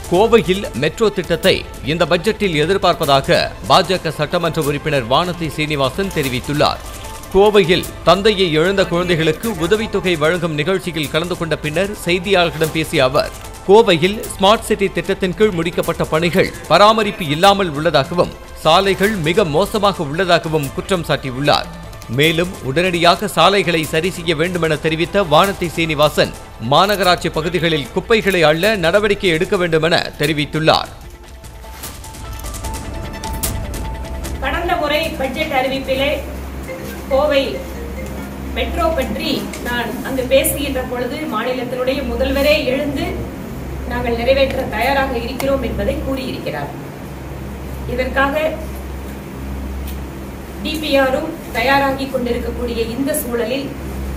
கோவையில் மெட்ரோ திட்டத்தை இந்த பட்ஜெட்டில் எதிர்பார்ப்பதாக பாஜக சட்டமன்ற உறுப்பினர் வானதி சீனிவாசன் தெரிவித்துள்ளார் கோவையில் தந்தையை இழந்த குழந்தைகளுக்கு உதவித்தொகை வழங்கும் நிகழ்ச்சியில் கலந்து கொண்ட பின்னர் செய்தியாளர்களிடம் பேசிய அவர் கோவையில் ஸ்மார்ட் சிட்டி திட்டத்தின் கீழ் முடிக்கப்பட்ட பணிகள் பராமரிப்பு இல்லாமல் உள்ளதாகவும் சாலைகள் மிக மோசமாக உள்ளதாகவும் குற்றம் சாட்டியுள்ளார் மேலும் உடனடியாக சாலைகளை சரி செய்ய வேண்டுமென தெரிவித்த வானதி சீனிவாசன் மாநகராட்சி பகுதிகளில் குப்பைகளை அள்ள நடவடிக்கை எடுக்க வேண்டுமென தெரிவித்துள்ளார் கடந்த முறை பட்ஜெட் அறிவிப்பிலே கோவை மெட்ரோ பற்றி நான் அங்கு பேசுகின்ற பொழுது மாநிலத்தினுடைய முதல்வரே எழுந்து நாங்கள் நிறைவேற்ற தயாராக இருக்கிறோம் என்பதை கூறியிருக்கிறார் இதற்காக டிபிஆரும் தயாராகி கொண்டிருக்கக்கூடிய இந்த சூழலில்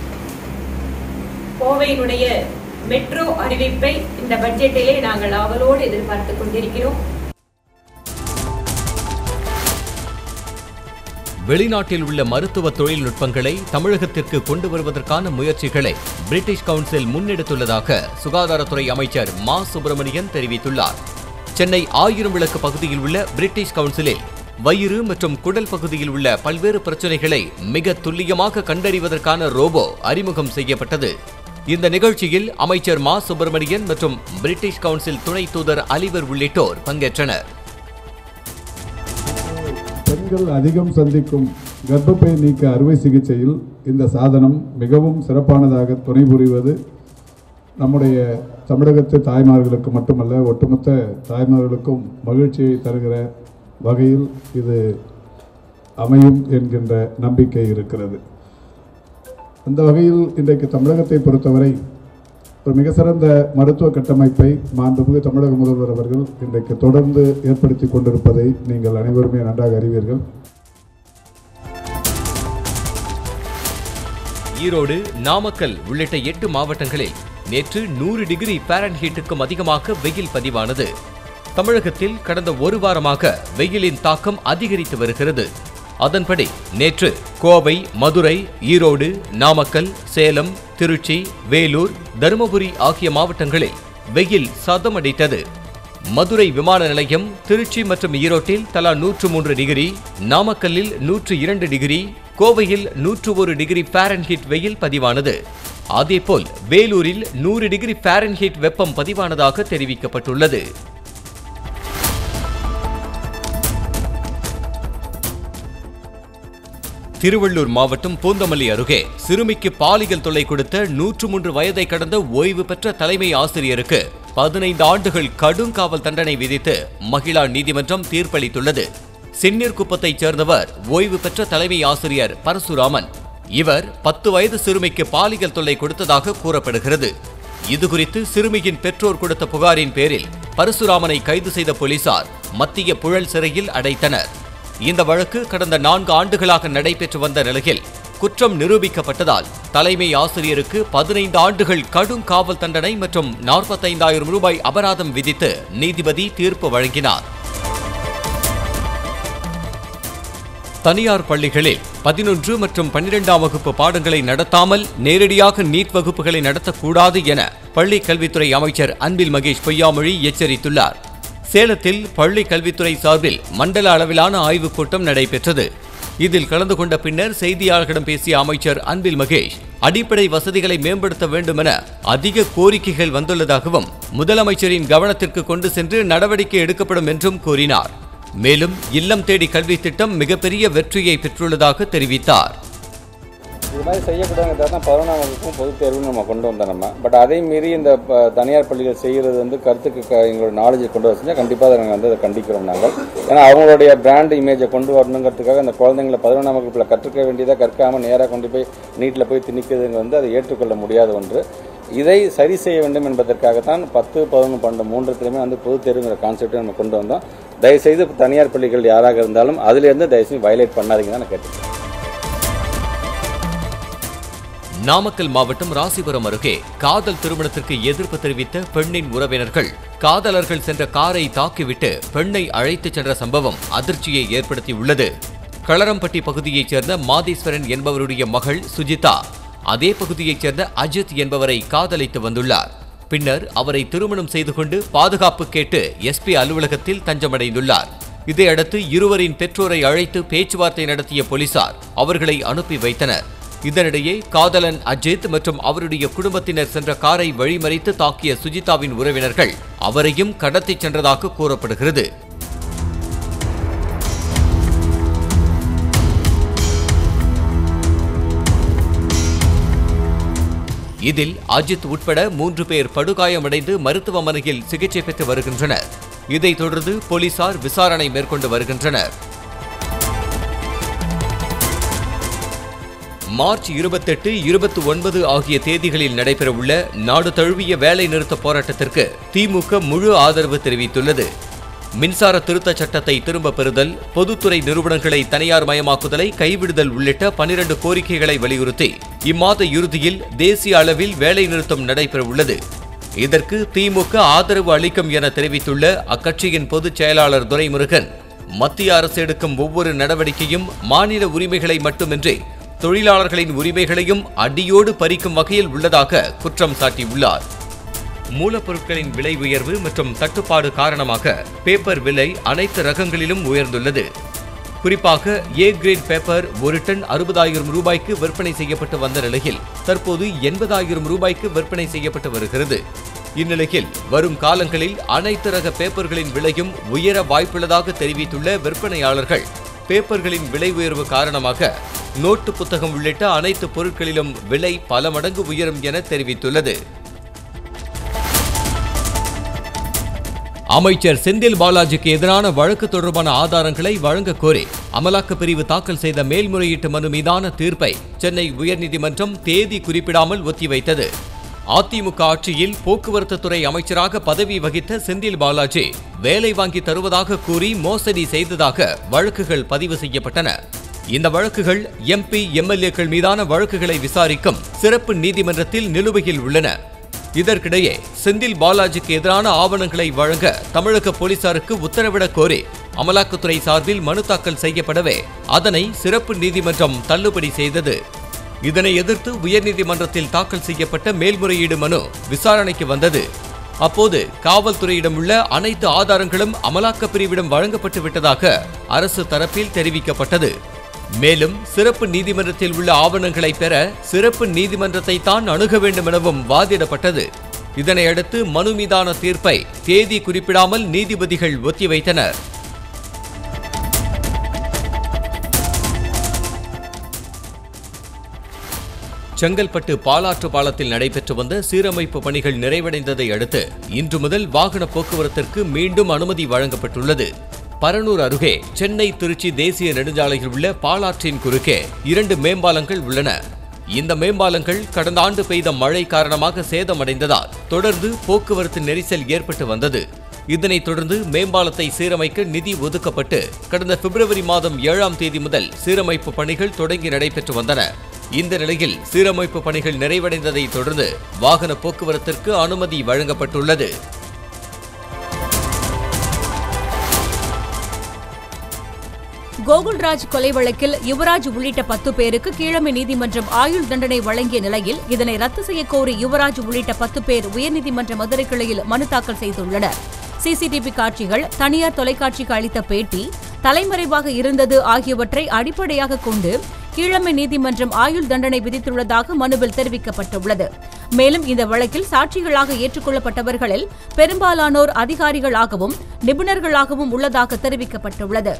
கோவையினுடைய மெட்ரோ அறிவிப்பை இந்த பட்ஜெட்டிலே நாங்கள் ஆவலோடு எதிர்பார்த்துக் கொண்டிருக்கிறோம் வெளிநாட்டில் உள்ள மருத்துவ தொழில்நுட்பங்களை தமிழகத்திற்கு கொண்டு வருவதற்கான முயற்சிகளை பிரிட்டிஷ் கவுன்சில் முன்னெடுத்துள்ளதாக சுகாதாரத்துறை அமைச்சர் மா சுப்பிரமணியன் தெரிவித்துள்ளார் சென்னை ஆயிரம் விளக்கு பகுதியில் உள்ள பிரிட்டிஷ் கவுன்சிலில் வயிறு மற்றும் குடல் பகுதியில் உள்ள பல்வேறு பிரச்சனைகளை மிக துல்லியமாக கண்டறிவதற்கான ரோபோ அறிமுகம் செய்யப்பட்டது இந்த நிகழ்ச்சியில் அமைச்சர் மா சுப்பிரமணியன் மற்றும் பிரிட்டிஷ் கவுன்சில் துணை தூதர் அலிவர் உள்ளிட்டோர் பங்கேற்றனர் பெண்கள் அதிகம் சந்திக்கும் கர்ப்பப்பை நீக்க அறுவை சிகிச்சையில் இந்த சாதனம் மிகவும் சிறப்பானதாக துணை புரிவது நம்முடைய தமிழகத்து தாய்மார்களுக்கு மட்டுமல்ல ஒட்டுமொத்த தாய்மார்களுக்கும் மகிழ்ச்சியை தருகிற வகையில் இது அமையும் என்கின்ற நம்பிக்கை இருக்கிறது அந்த வகையில் இன்றைக்கு தமிழகத்தை பொறுத்தவரை ஒரு மிக சிறந்த மருத்துவ கட்டமைப்பை மாண்புமிகு தமிழக முதல்வர் அவர்கள் இன்றைக்கு தொடர்ந்து ஏற்படுத்தி கொண்டிருப்பதை நீங்கள் அனைவருமே நன்றாக அறிவீர்கள் ஈரோடு நாமக்கல் உள்ளிட்ட எட்டு மாவட்டங்களில் நேற்று நூறு டிகிரி பாரன்ஹீட்டுக்கும் அதிகமாக வெயில் பதிவானது தமிழகத்தில் கடந்த ஒரு வாரமாக வெயிலின் தாக்கம் அதிகரித்து வருகிறது அதன்படி நேற்று கோவை மதுரை ஈரோடு நாமக்கல் சேலம் திருச்சி வேலூர் தருமபுரி ஆகிய மாவட்டங்களில் வெயில் சதமடித்தது மதுரை விமான நிலையம் திருச்சி மற்றும் ஈரோட்டில் தலா நூற்று மூன்று டிகிரி நாமக்கல்லில் நூற்று இரண்டு டிகிரி கோவையில் நூற்று ஒரு டிகிரி பாரன்ஹீட் வெயில் பதிவானது அதேபோல் வேலூரில் நூறு டிகிரி பாரன்ஹீட் வெப்பம் பதிவானதாக தெரிவிக்கப்பட்டுள்ளது திருவள்ளூர் மாவட்டம் பூந்தமல்லி அருகே சிறுமிக்கு பாலியல் தொல்லை கொடுத்த நூற்று மூன்று வயதை கடந்த ஓய்வு பெற்ற தலைமை ஆசிரியருக்கு பதினைந்து ஆண்டுகள் கடும் காவல் தண்டனை விதித்து மகிழா நீதிமன்றம் தீர்ப்பளித்துள்ளது சின்னீர் குப்பத்தைச் சேர்ந்தவர் ஓய்வு பெற்ற தலைமை ஆசிரியர் பரசுராமன் இவர் பத்து வயது சிறுமிக்கு பாலியல் தொல்லை கொடுத்ததாக கூறப்படுகிறது இதுகுறித்து சிறுமியின் பெற்றோர் கொடுத்த புகாரின் பேரில் பரசுராமனை கைது செய்த போலீசார் மத்திய புழல் சிறையில் அடைத்தனர் இந்த வழக்கு கடந்த நான்கு ஆண்டுகளாக நடைபெற்று வந்த நிலையில் குற்றம் நிரூபிக்கப்பட்டதால் தலைமை ஆசிரியருக்கு பதினைந்து ஆண்டுகள் கடும் காவல் தண்டனை மற்றும் நாற்பத்தைந்தாயிரம் ரூபாய் அபராதம் விதித்து நீதிபதி தீர்ப்பு வழங்கினார் தனியார் பள்ளிகளில் பதினொன்று மற்றும் பன்னிரெண்டாம் வகுப்பு பாடங்களை நடத்தாமல் நேரடியாக நீட் வகுப்புகளை நடத்தக்கூடாது என பள்ளி கல்வித்துறை அமைச்சர் அன்பில் மகேஷ் பொய்யாமொழி எச்சரித்துள்ளார் சேலத்தில் பள்ளி கல்வித்துறை சார்பில் மண்டல அளவிலான ஆய்வுக் கூட்டம் நடைபெற்றது இதில் கலந்து கொண்ட பின்னர் செய்தியாளர்களிடம் பேசிய அமைச்சர் அன்பில் மகேஷ் அடிப்படை வசதிகளை மேம்படுத்த வேண்டுமென அதிக கோரிக்கைகள் வந்துள்ளதாகவும் முதலமைச்சரின் கவனத்திற்கு கொண்டு சென்று நடவடிக்கை எடுக்கப்படும் என்றும் கூறினார் மேலும் இல்லம் தேடி கல்வி திட்டம் மிகப்பெரிய வெற்றியை பெற்றுள்ளதாக தெரிவித்தார் இது மாதிரி செய்யக்கூடாதுங்கிறத தான் பதினொன்றாம் வகுப்பும் பொதுத் தேர்வும் நம்ம கொண்டு வந்தோம் நம்ம பட் அதை மீறி இந்த ப- தனியார் பள்ளிகள் செய்கிறது வந்து கருத்துக்கு க எங்களோட நாலேஜை கொண்டு வர செஞ்சால் கண்டிப்பாக அதை நாங்கள் வந்து அதை கண்டிக்கிறோம் நாங்கள் ஏன்னா அவங்களுடைய பிராண்ட் இமேஜை கொண்டு வரணுங்கிறதுக்காக அந்த குழந்தைங்களை பதினொன்றாம் வகுப்பில் கற்றுக்க வேண்டியதாக கற்காமல் நேராக கொண்டு போய் நீட்டில் போய் திணிக்கிறதுங்க வந்து அதை ஏற்றுக்கொள்ள முடியாத ஒன்று இதை சரி செய்ய வேண்டும் என்பதற்காகத்தான் பத்து பதினொன்று பன்னெண்டு மூன்றுத்திலுமே வந்து பொதுத் தேர்வுங்கிற கான்செப்டை நம்ம கொண்டு வந்தோம் தயவுசெய்து தனியார் பள்ளிகள் யாராக இருந்தாலும் அதிலேருந்து தயவுசெய்து வயலேட் பண்ணாதீங்க தான் நான் கேட்டுக்கிறேன் நாமக்கல் மாவட்டம் ராசிபுரம் அருகே காதல் திருமணத்திற்கு எதிர்ப்பு தெரிவித்த பெண்ணின் உறவினர்கள் காதலர்கள் சென்ற காரை தாக்கிவிட்டு பெண்ணை அழைத்துச் சென்ற சம்பவம் அதிர்ச்சியை ஏற்படுத்தியுள்ளது களரம்பட்டி பகுதியைச் சேர்ந்த மாதேஸ்வரன் என்பவருடைய மகள் சுஜிதா அதே பகுதியைச் சேர்ந்த அஜித் என்பவரை காதலித்து வந்துள்ளார் பின்னர் அவரை திருமணம் செய்து கொண்டு பாதுகாப்பு கேட்டு எஸ்பி அலுவலகத்தில் தஞ்சமடைந்துள்ளார் இதையடுத்து இருவரின் பெற்றோரை அழைத்து பேச்சுவார்த்தை நடத்திய போலீசார் அவர்களை அனுப்பி வைத்தனர் இதனிடையே காதலன் அஜித் மற்றும் அவருடைய குடும்பத்தினர் சென்ற காரை வழிமறித்து தாக்கிய சுஜிதாவின் உறவினர்கள் அவரையும் கடத்திச் சென்றதாக கூறப்படுகிறது இதில் அஜித் உட்பட மூன்று பேர் படுகாயமடைந்து மருத்துவமனையில் சிகிச்சை பெற்று வருகின்றனர் இதைத் தொடர்ந்து போலீசார் விசாரணை மேற்கொண்டு வருகின்றனர் மார்ச் இருபத்தெட்டு இருபத்தி ஒன்பது ஆகிய தேதிகளில் நடைபெறவுள்ள நாடு தழுவிய வேலை நிறுத்த போராட்டத்திற்கு திமுக முழு ஆதரவு தெரிவித்துள்ளது மின்சார திருத்தச் சட்டத்தை திரும்ப பெறுதல் பொதுத்துறை நிறுவனங்களை தனியார் மயமாக்குதலை கைவிடுதல் உள்ளிட்ட பனிரண்டு கோரிக்கைகளை வலியுறுத்தி இம்மாத இறுதியில் தேசிய அளவில் வேலை நிறுத்தம் நடைபெறவுள்ளது இதற்கு திமுக ஆதரவு அளிக்கும் என தெரிவித்துள்ள அக்கட்சியின் பொதுச் செயலாளர் துரைமுருகன் மத்திய அரசு எடுக்கும் ஒவ்வொரு நடவடிக்கையும் மாநில உரிமைகளை மட்டுமின்றி தொழிலாளர்களின் உரிமைகளையும் அடியோடு பறிக்கும் வகையில் உள்ளதாக குற்றம் சாட்டியுள்ளார் மூலப்பொருட்களின் விலை உயர்வு மற்றும் தட்டுப்பாடு காரணமாக பேப்பர் விலை அனைத்து ரகங்களிலும் உயர்ந்துள்ளது குறிப்பாக ஏ கிரேட் பேப்பர் ஒரு டன் அறுபதாயிரம் ரூபாய்க்கு விற்பனை செய்யப்பட்டு வந்த நிலையில் தற்போது எண்பதாயிரம் ரூபாய்க்கு விற்பனை செய்யப்பட்டு வருகிறது இந்நிலையில் வரும் காலங்களில் அனைத்து ரக பேப்பர்களின் விலையும் உயர வாய்ப்புள்ளதாக தெரிவித்துள்ள விற்பனையாளர்கள் பேப்பர்களின் விலை உயர்வு காரணமாக நோட்டு புத்தகம் உள்ளிட்ட அனைத்து பொருட்களிலும் விலை பல மடங்கு உயரும் என தெரிவித்துள்ளது அமைச்சர் செந்தில் பாலாஜிக்கு எதிரான வழக்கு தொடர்பான ஆதாரங்களை வழங்க கோரி அமலாக்க பிரிவு தாக்கல் செய்த மேல்முறையீட்டு மனு மீதான தீர்ப்பை சென்னை உயர்நீதிமன்றம் தேதி குறிப்பிடாமல் ஒத்திவைத்தது அதிமுக ஆட்சியில் போக்குவரத்து துறை அமைச்சராக பதவி வகித்த செந்தில் பாலாஜி வேலை வாங்கி தருவதாக கூறி மோசடி செய்ததாக வழக்குகள் பதிவு செய்யப்பட்டன இந்த வழக்குகள் எம்பி எம்எல்ஏக்கள் மீதான வழக்குகளை விசாரிக்கும் சிறப்பு நீதிமன்றத்தில் நிலுவையில் உள்ளன இதற்கிடையே செந்தில் பாலாஜிக்கு எதிரான ஆவணங்களை வழங்க தமிழக போலீசாருக்கு உத்தரவிடக் கோரி அமலாக்கத்துறை சார்பில் மனு தாக்கல் செய்யப்படவே அதனை சிறப்பு நீதிமன்றம் தள்ளுபடி செய்தது இதனை எதிர்த்து உயர்நீதிமன்றத்தில் தாக்கல் செய்யப்பட்ட மேல்முறையீடு மனு விசாரணைக்கு வந்தது அப்போது காவல்துறையிடம் உள்ள அனைத்து ஆதாரங்களும் அமலாக்கப் பிரிவிடம் வழங்கப்பட்டு விட்டதாக அரசு தரப்பில் தெரிவிக்கப்பட்டது மேலும் சிறப்பு நீதிமன்றத்தில் உள்ள ஆவணங்களை பெற சிறப்பு நீதிமன்றத்தை தான் அணுக வேண்டும் எனவும் வாதிடப்பட்டது இதனையடுத்து மனு மீதான தீர்ப்பை தேதி குறிப்பிடாமல் நீதிபதிகள் ஒத்திவைத்தனர் செங்கல்பட்டு பாலாற்று பாலத்தில் நடைபெற்று வந்த சீரமைப்பு பணிகள் நிறைவடைந்ததை அடுத்து இன்று முதல் வாகன போக்குவரத்திற்கு மீண்டும் அனுமதி வழங்கப்பட்டுள்ளது பரனூர் அருகே சென்னை திருச்சி தேசிய நெடுஞ்சாலையில் உள்ள பாலாற்றின் குறுக்கே இரண்டு மேம்பாலங்கள் உள்ளன இந்த மேம்பாலங்கள் கடந்த ஆண்டு பெய்த மழை காரணமாக சேதமடைந்ததால் தொடர்ந்து போக்குவரத்து நெரிசல் ஏற்பட்டு வந்தது இதனைத் தொடர்ந்து மேம்பாலத்தை சீரமைக்க நிதி ஒதுக்கப்பட்டு கடந்த பிப்ரவரி மாதம் ஏழாம் தேதி முதல் சீரமைப்பு பணிகள் தொடங்கி நடைபெற்று வந்தன இந்த நிலையில் சீரமைப்பு பணிகள் நிறைவடைந்ததை தொடர்ந்து வாகன போக்குவரத்திற்கு அனுமதி வழங்கப்பட்டுள்ளது கோகுல்ராஜ் கொலை வழக்கில் யுவராஜ் உள்ளிட்ட பத்து பேருக்கு கீழமை நீதிமன்றம் ஆயுள் தண்டனை வழங்கிய நிலையில் இதனை ரத்து செய்யக் கோரி யுவராஜ் உள்ளிட்ட பத்து பேர் உயர்நீதிமன்ற மதுரை கிளையில் மனு தாக்கல் செய்துள்ளனர் சிசிடிவி காட்சிகள் தனியார் தொலைக்காட்சிக்கு அளித்த பேட்டி தலைமறைவாக இருந்தது ஆகியவற்றை அடிப்படையாக கொண்டு கீழமை நீதிமன்றம் ஆயுள் தண்டனை விதித்துள்ளதாக மனுவில் தெரிவிக்கப்பட்டுள்ளது மேலும் இந்த வழக்கில் சாட்சிகளாக ஏற்றுக்கொள்ளப்பட்டவர்களில் பெரும்பாலானோர் அதிகாரிகளாகவும் நிபுணர்களாகவும் உள்ளதாக தெரிவிக்கப்பட்டுள்ளது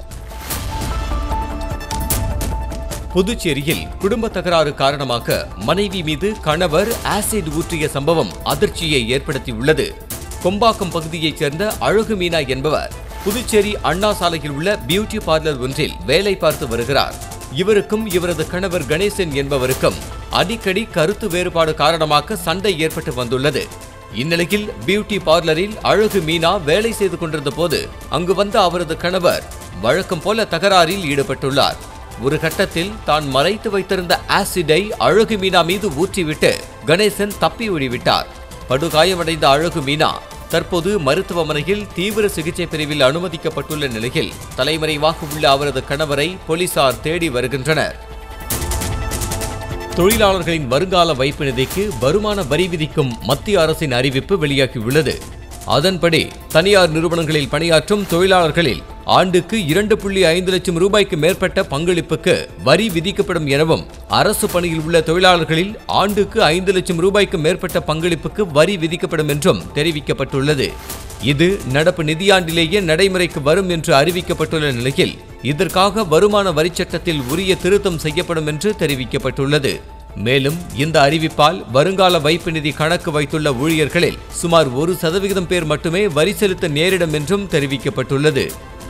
புதுச்சேரியில் குடும்ப தகராறு காரணமாக மனைவி மீது கணவர் ஆசிட் ஊற்றிய சம்பவம் அதிர்ச்சியை ஏற்படுத்தியுள்ளது கொம்பாக்கம் பகுதியைச் சேர்ந்த அழகு மீனா என்பவர் புதுச்சேரி அண்ணா சாலையில் உள்ள பியூட்டி பார்லர் ஒன்றில் வேலை பார்த்து வருகிறார் இவருக்கும் இவரது கணவர் கணேசன் என்பவருக்கும் அடிக்கடி கருத்து வேறுபாடு காரணமாக சண்டை ஏற்பட்டு வந்துள்ளது இந்நிலையில் பியூட்டி பார்லரில் அழகு மீனா வேலை செய்து கொண்டிருந்த போது அங்கு வந்த அவரது கணவர் வழக்கம் போல தகராறில் ஈடுபட்டுள்ளார் ஒரு கட்டத்தில் தான் மறைத்து வைத்திருந்த ஆசிடை அழகு மீனா மீது ஊற்றிவிட்டு கணேசன் தப்பி ஓடிவிட்டார் படுகாயமடைந்த அழகு மீனா தற்போது மருத்துவமனையில் தீவிர சிகிச்சை பிரிவில் அனுமதிக்கப்பட்டுள்ள நிலையில் தலைமறைவாக உள்ள அவரது கணவரை போலீசார் தேடி வருகின்றனர் தொழிலாளர்களின் வருங்கால வைப்பு நிதிக்கு வருமான வரி விதிக்கும் மத்திய அரசின் அறிவிப்பு வெளியாகியுள்ளது அதன்படி தனியார் நிறுவனங்களில் பணியாற்றும் தொழிலாளர்களில் ஆண்டுக்கு இரண்டு புள்ளி ஐந்து லட்சம் ரூபாய்க்கு மேற்பட்ட பங்களிப்புக்கு வரி விதிக்கப்படும் எனவும் அரசு பணியில் உள்ள தொழிலாளர்களில் ஆண்டுக்கு ஐந்து லட்சம் ரூபாய்க்கு மேற்பட்ட பங்களிப்புக்கு வரி விதிக்கப்படும் என்றும் தெரிவிக்கப்பட்டுள்ளது இது நடப்பு நிதியாண்டிலேயே நடைமுறைக்கு வரும் என்று அறிவிக்கப்பட்டுள்ள நிலையில் இதற்காக வருமான வரிச் சட்டத்தில் உரிய திருத்தம் செய்யப்படும் என்று தெரிவிக்கப்பட்டுள்ளது மேலும் இந்த அறிவிப்பால் வருங்கால வைப்பு நிதி கணக்கு வைத்துள்ள ஊழியர்களில் சுமார் ஒரு சதவிகிதம் பேர் மட்டுமே வரி செலுத்த நேரிடும் என்றும் தெரிவிக்கப்பட்டுள்ளது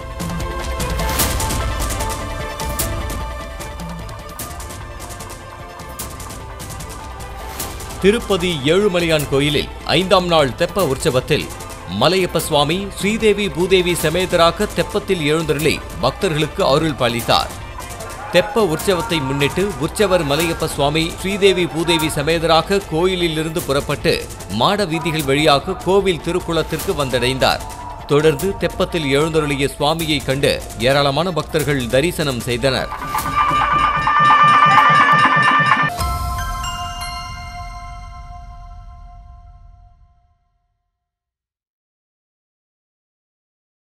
திருப்பதி ஏழுமலையான் கோயிலில் ஐந்தாம் நாள் தெப்ப உற்சவத்தில் மலையப்ப சுவாமி ஸ்ரீதேவி பூதேவி சமேதராக தெப்பத்தில் எழுந்தருளி பக்தர்களுக்கு அருள் பாலித்தார் தெப்ப உற்சவத்தை முன்னிட்டு உற்சவர் மலையப்ப சுவாமி ஸ்ரீதேவி பூதேவி சமேதராக கோயிலில் இருந்து புறப்பட்டு மாட வீதிகள் வழியாக கோவில் திருக்குளத்திற்கு வந்தடைந்தார் தொடர்ந்து தெப்பத்தில் எழுந்தருளிய சுவாமியை கண்டு ஏராளமான பக்தர்கள் தரிசனம் செய்தனர்